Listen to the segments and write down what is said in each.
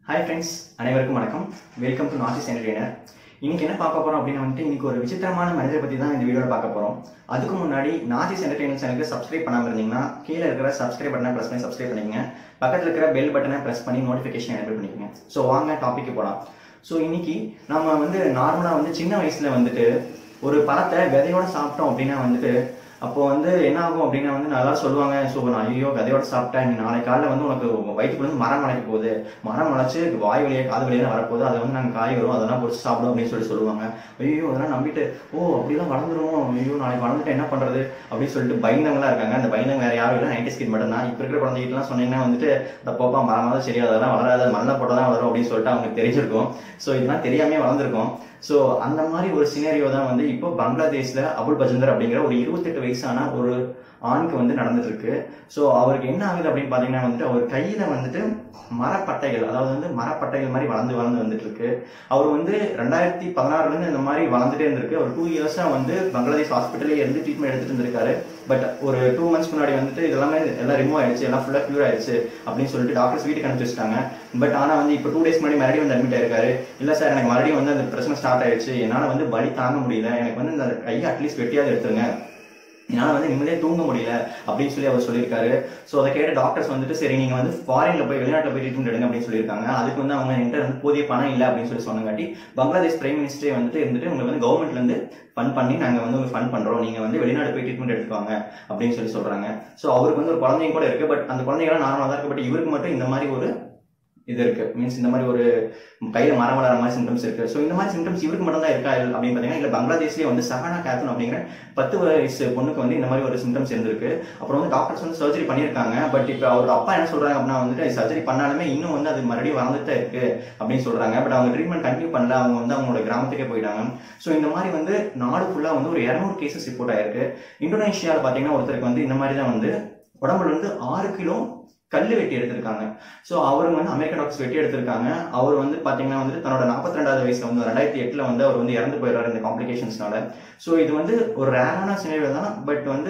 hi friends அனைவருக்கும் வணக்கம் welcome to north entertainer இன்னைக்கு என்ன பார்க்க போறோம் அப்படின்னு வந்துட்டு இன்னைக்கு ஒரு விசித்திரமான மனிதரை பத்தி தான் இந்த வீடியோவில் பார்க்க போறோம் அதுக்கு முன்னாடி நார்த் என்டர்டெய்னர் சேனலுக்கு சப்ஸ்கிரைப் பண்ணாம இருந்தீங்கன்னா கீழே இருக்கிற சப்ஸ்கிரைப் பட்டனை பிரஸ் பண்ணி சப்ஸ்கிரைப் பண்ணிக்கங்க பக்கத்தில் இருக்கிற பெல் பட்டனை பிரஸ் பண்ணி நோட்டிஃபிகேஷன் எனேபிள் பண்ணிக்கங்க ஸோ வாங்க டாபிக் போகலாம் ஸோ இன்னைக்கு நம்ம வந்து நார்மலாக வந்து சின்ன வயசுல வந்துட்டு ஒரு பழத்தை விதையோட சாப்பிட்டோம் அப்படின்னா வந்துட்டு அப்போ வந்து என்ன ஆகும் அப்படின்னா வந்து நல்லா சொல்லுவாங்க ஸோ நான் ஐயோ விதையோட சாப்பிட்டேன் நீ நாளை காலைல வந்து உனக்கு வயிற்றுக்குள்ள இருந்து மரம் முளைக்க போகுது மரம் முளைச்சு வாய் வழியாக காது வழியாக வரப்போகுது அதை வந்து நாங்கள் காய் வரும் அதெல்லாம் பொறிச்சு சாப்பிடும் அப்படின்னு சொல்லி சொல்லுவாங்க ஐயோ அதெல்லாம் நம்பிட்டு ஓ அப்படிலாம் வளர்ந்துரும் ஐயோ நாளைக்கு வளர்ந்துட்டு என்ன பண்றது அப்படின்னு சொல்லிட்டு பயந்தவங்களா இருக்காங்க அந்த பயந்தவங்க வேற யாரும் இல்லை நைன்டி ஸ்கிட் மட்டும் தான் இப்போ இருக்கிற குழந்தைகிட்டலாம் சொன்னீங்கன்னா வந்துட்டு இந்த போப்பா மரமாவது சரி அதெல்லாம் வளராது மண்ணை போட்டால் தான் வளரும் அப்படின்னு சொல்லிட்டு அவங்களுக்கு தெரிஞ்சிருக்கும் ஸோ இதெல்லாம் தெரியாமே வளர்ந்துருக்கும் ஸோ அந்த மாதிரி ஒரு சினேரியோ தான் வந்து இப்போ பங்களாதேஷ்ல அபுல் பஜந்தர் அப்படிங்கிற ஒரு இருபத்தெட்டு வயசான ஒரு ஆணுக்கு வந்து நடந்துட்டு இருக்கு ஸோ அவருக்கு என்ன ஆகுது அப்படின்னு பார்த்தீங்கன்னா வந்துட்டு அவர் கையில வந்துட்டு மரப்பட்டைகள் அதாவது வந்து மரப்பட்டைகள் மாதிரி வளர்ந்து வளர்ந்து வந்துட்டு இருக்கு அவர் வந்து ரெண்டாயிரத்தி பதினாறுல இருந்து இந்த மாதிரி வளர்ந்துட்டே இருந்திருக்கு ஒரு டூ இயர்ஸா வந்து பங்களாதேஷ் ஹாஸ்பிட்டலே இருந்து ட்ரீட்மெண்ட் எடுத்துட்டு இருந்திருக்காரு பட் ஒரு டூ மந்த்ஸ் முன்னாடி வந்துட்டு இதெல்லாமே எல்லாம் ரிமூவ் ஆயிடுச்சு எல்லாம் ஃபுல்லாக க்யூர் ஆயிடுச்சு அப்படின்னு சொல்லிட்டு டாக்டர்ஸ் வீட்டுக்கு அனுப்பிச்சு வச்சிட்டாங்க பட் ஆனால் வந்து இப்போ டூ டேஸ் முன்னாடி மறுபடியும் வந்து அட்மிட் ஆயிருக்காரு இல்லை சார் எனக்கு மறுபடியும் வந்து அந்த பிரச்சனை ஸ்டார்ட் ஆயிடுச்சு என்னால் வந்து வலி தாங்க முடியல எனக்கு வந்து இந்த கையை அட்லீஸ்ட் வெட்டியாவது எடுத்துருங்க என்னால் வந்து நிம்மதியாக தூங்க முடியல அப்படின்னு சொல்லி அவர் சொல்லியிருக்காரு ஸோ அதை கேட்ட டாக்டர்ஸ் வந்துட்டு சரி நீங்கள் வந்து ஃபாரின்ல போய் வெளிநாட்டில் போய் ட்ரீட்மெண்ட் எடுங்க அப்படின்னு சொல்லியிருக்காங்க அதுக்கு வந்து அவங்க என்கிட்ட வந்து போதிய பணம் இல்லை அப்படின்னு சொல்லி சொன்னங்காட்டி பங்களாதேஷ் பிரைம் மினிஸ்டரே வந்துட்டு இருந்துட்டு உங்களுக்கு வந்து கவர்மெண்ட்லேருந்து ஃபண்ட் பண்ணி நாங்கள் வந்து உங்களுக்கு ஃபண்ட் பண்ணுறோம் நீங்கள் வந்து வெளிநாடு போய் ட்ரீட்மெண்ட் எடுத்துக்கோங்க அப்படின்னு சொல்லி சொல்கிறாங்க ஸோ அவருக்கு வந்து ஒரு குழந்தைங்க கூட இருக்குது பட் அந்த குழந்தைங்களாம் நார்மலாக தான் இருக்குது பட் இவருக்கு மட்டும் இந்த மாதிரி ஒரு இது இருக்கு மீன்ஸ் இந்த மாதிரி ஒரு கையில மரம் வளர மாதிரி சிம்டம்ஸ் இருக்கு ஸோ இந்த மாதிரி சிம்டம்ஸ் இவருக்கு மட்டும் தான் இருக்கா அப்படின்னு பார்த்தீங்கன்னா இல்லை பங்களாதேஷ்லேயே வந்து சஹானா கேத்தன் அப்படிங்கிற பத்து வயசு பொண்ணுக்கு வந்து இந்த மாதிரி ஒரு சிம்டம்ஸ் இருந்திருக்கு அப்புறம் வந்து டாக்டர்ஸ் வந்து சர்ஜரி பண்ணியிருக்காங்க பட் இப்போ அவரோட அப்பா என்ன சொல்றாங்க அப்படின்னா வந்துட்டு சர்ஜரி பண்ணாலுமே இன்னும் வந்து அது மறுபடியும் வளர்ந்துட்டு தான் இருக்கு அப்படின்னு சொல்றாங்க பட் அவங்க ட்ரீட்மெண்ட் கண்டினியூ பண்ணல அவங்க வந்து அவங்களோட கிராமத்துக்கே போயிட்டாங்க ஸோ இந்த மாதிரி வந்து நாடு ஃபுல்லாக வந்து ஒரு இரநூறு கேசஸ் ரிப்போர்ட் ஆயிருக்கு இந்தோனேஷியாவில் பார்த்தீங்கன்னா ஒருத்தருக்கு வந்து இந்த மாதிரி தான் வந்து உடம்புல இருந்து ஆறு கிலோ கல் வெட்டி எடுத்திருக்காங்க ஸோ அவர் வந்து அமெரிக்கன் டாக்டர்ஸ் வெட்டி எடுத்திருக்காங்க அவர் வந்து பார்த்தீங்கன்னா வந்து தன்னோட நாற்பத்தி ரெண்டாவது வயசுல வந்து ரெண்டாயிரத்தி எட்டில் வந்து அவர் வந்து இறந்து போயிடுறாரு இந்த காம்ப்ளிகேஷன்ஸ்னால ஸோ இது வந்து ஒரு ரேரான சினேரியோ தான் பட் வந்து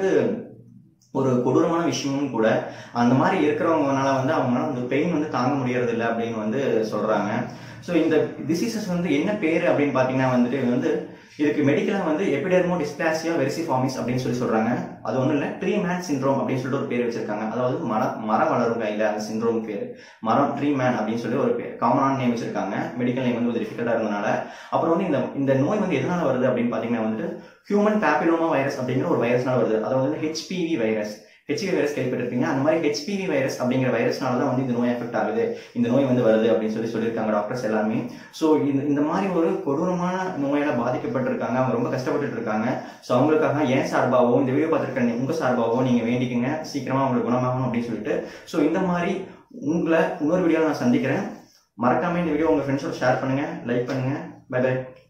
ஒரு கொடூரமான விஷயமும் கூட அந்த மாதிரி இருக்கிறவங்கனால வந்து அவங்களால அந்த பெயின் வந்து தாங்க முடியறது இல்லை அப்படின்னு வந்து சொல்றாங்க ஸோ இந்த டிசீசஸ் வந்து என்ன பேர் அப்படின்னு பார்த்தீங்கன்னா வந்துட்டு இது வந்து இதுக்கு மெடிக்கலாக வந்து எபிடெர்மோ டிஸ்பிளாசியா வெரிசிஃபார்மிஸ் அப்படின்னு சொல்லி சொல்றாங்க அது ஒன்றும் இல்லை ட்ரீ மேன் சிண்ட்ரோம் அப்படின்னு சொல்லிட்டு ஒரு பேர் வச்சிருக்காங்க அதாவது மர மரம் வளரும் கையில் அந்த சிண்ட்ரோம் பேர் மரம் ட்ரீ மேன் அப்படின்னு சொல்லி ஒரு பேர் காமனான நேம் வச்சிருக்காங்க மெடிக்கல் நேம் வந்து கொஞ்சம் டிஃபிகல்ட்டாக இருந்தனால அப்புறம் வந்து இந்த இந்த நோய் வந்து எதனால வருது அப்படின்னு பார்த்தீங்கன்னா வந்துட்டு ஹியூமன் பேப்பிலோமா வைரஸ் அப்படிங்கிற ஒரு வைரஸ்னால வருது அதாவது வந்து ஹெச்பிவி வைரஸ் ஹெச்பி வைரஸ் கேள்விப்பட்டிருப்பீங்க அந்த மாதிரி ஹெச்பிவி வைரஸ் அப்படிங்கிற வைரஸ்னால தான் வந்து இந்த நோய் எஃபெக்ட் ஆகுது இந்த நோய் வந்து வருது அப்படின்னு சொல்லி சொல்லியிருக்காங்க டாக்டர்ஸ் எல்லாமே ஸோ இந்த இந்த மாதிரி ஒரு கொடூரமான நோயால பாதிக்கப்பட்டிருக்காங்க அவங்க ரொம்ப கஷ்டப்பட்டுட்டு இருக்காங்க ஸோ அவங்களுக்காக ஏன் சார்பாவோ இந்த வீடியோ பார்த்துருக்க உங்க சார்பாவோ நீங்க வேண்டிக்கங்க சீக்கிரமா உங்களுக்கு குணமாகணும் அப்படின்னு சொல்லிட்டு ஸோ இந்த மாதிரி உங்களை இன்னொரு வீடியோவில் நான் சந்திக்கிறேன் மறக்காம இந்த வீடியோ உங்க ஃப்ரெண்ட்ஸோட ஷேர் பண்ணுங்க லைக் பண்ணுங்க பை பை